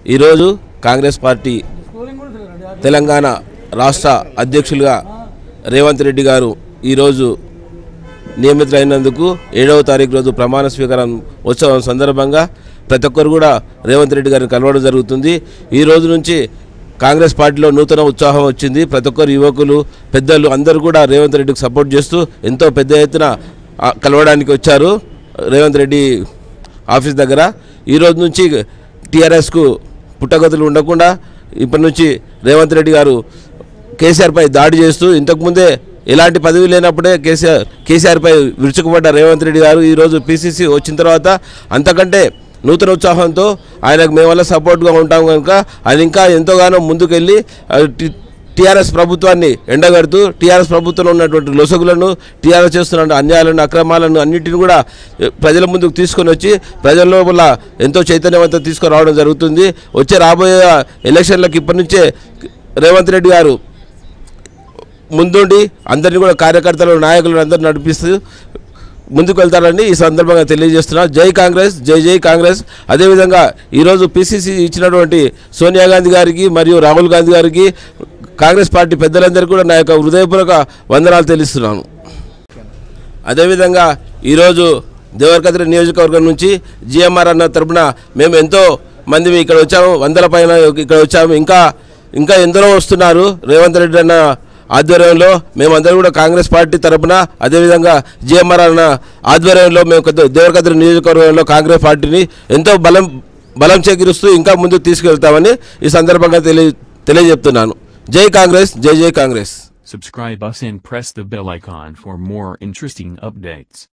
ఈరోజు కాంగ్రెస్ పార్టీ తెలంగాణ రాష్ట్ర అధ్యక్షులుగా రేవంత్ రెడ్డి గారు ఈరోజు నియమితులైనందుకు ఏడవ తారీఖు రోజు ప్రమాణ స్వీకారం ఉత్సవం సందర్భంగా ప్రతి ఒక్కరు కూడా రేవంత్ రెడ్డి గారిని కలవడం జరుగుతుంది ఈ రోజు నుంచి కాంగ్రెస్ పార్టీలో నూతన ఉత్సాహం వచ్చింది ప్రతి ఒక్కరు యువకులు పెద్దలు అందరూ కూడా రేవంత్ రెడ్డికి సపోర్ట్ చేస్తూ ఎంతో పెద్ద ఎత్తున ఆ, కలవడానికి వచ్చారు రేవంత్ రెడ్డి ఆఫీస్ దగ్గర ఈ రోజు నుంచి టీఆర్ఎస్కు పుట్టగతులు ఉండకుండా ఇప్పటి నుంచి రేవంత్ రెడ్డి గారు కేసీఆర్పై దాడి చేస్తూ ఇంతకుముందే ఎలాంటి పదవి లేనప్పుడే కేసీఆర్ కేసీఆర్పై విరుచుకుపడ్డ రేవంత్ రెడ్డి గారు ఈరోజు పీసీసీ వచ్చిన తర్వాత అంతకంటే నూతన ఉత్సాహంతో ఆయనకు మేము వల్ల సపోర్ట్గా ఉంటాం కనుక ఆయన ఇంకా ఎంతోగానో ముందుకెళ్ళి ఆ, టి- టీఆర్ఎస్ ప్రభుత్వాన్ని ఎండగడుతూ టీఆర్ఎస్ ప్రభుత్వంలో ఉన్నటువంటి లొసగులను టీఆర్ఎస్ చేస్తున్న అన్యాయాలను అక్రమాలను అన్నింటిని కూడా ఎ, ప్రజల ముందుకు తీసుకొని వచ్చి ప్రజల లోపల ఎంతో చైతన్యవంతం తీసుకురావడం జరుగుతుంది వచ్చే రాబోయే ఎలక్షన్లకు ఇప్పటి నుంచే రేవంత్ రెడ్డి గారు ముందుండి అందరినీ కూడా కార్యకర్తలు నాయకులను అందరూ నడిపిస్తూ ముందుకు వెళ్తారని ఈ సందర్భంగా తెలియజేస్తున్నా జై కాంగ్రెస్ జై జై కాంగ్రెస్ అదేవిధంగా ఈరోజు పిసిసి ఇచ్చినటువంటి సోనియా గాంధీ గారికి మరియు రాహుల్ గాంధీ గారికి కాంగ్రెస్ పార్టీ పెద్దలందరికీ కూడా నా యొక్క హృదయపూర్వక వందనాలు తెలుస్తున్నాను అదేవిధంగా ఈరోజు దేవరకద్రి నియోజకవర్గం నుంచి జిఎంఆర్ అన్న తరపున మేము ఎంతో మంది ఇక్కడ వచ్చాము వందల పైన ఇక్కడ వచ్చాము ఇంకా ఇంకా ఎందరో వస్తున్నారు రేవంత్ రెడ్డి అన్న ఆధ్వర్యంలో మేమందరం కూడా కాంగ్రెస్ పార్టీ తరపున అదేవిధంగా జిఎంఆర్ అన్న ఆధ్వర్యంలో మేము కొద్ది- దేవరకద్రి నియోజకవర్గంలో కాంగ్రెస్ పార్టీని ఎంతో బలం బలం చేకూరుస్తూ ఇంకా ముందుకు తీసుకెళ్తామని ఈ సందర్భంగా తెలియ తెలియజెప్తున్నాను జై కాంగ్రెస్ జై జై Congress Subscribe us and press the bell icon for more interesting updates.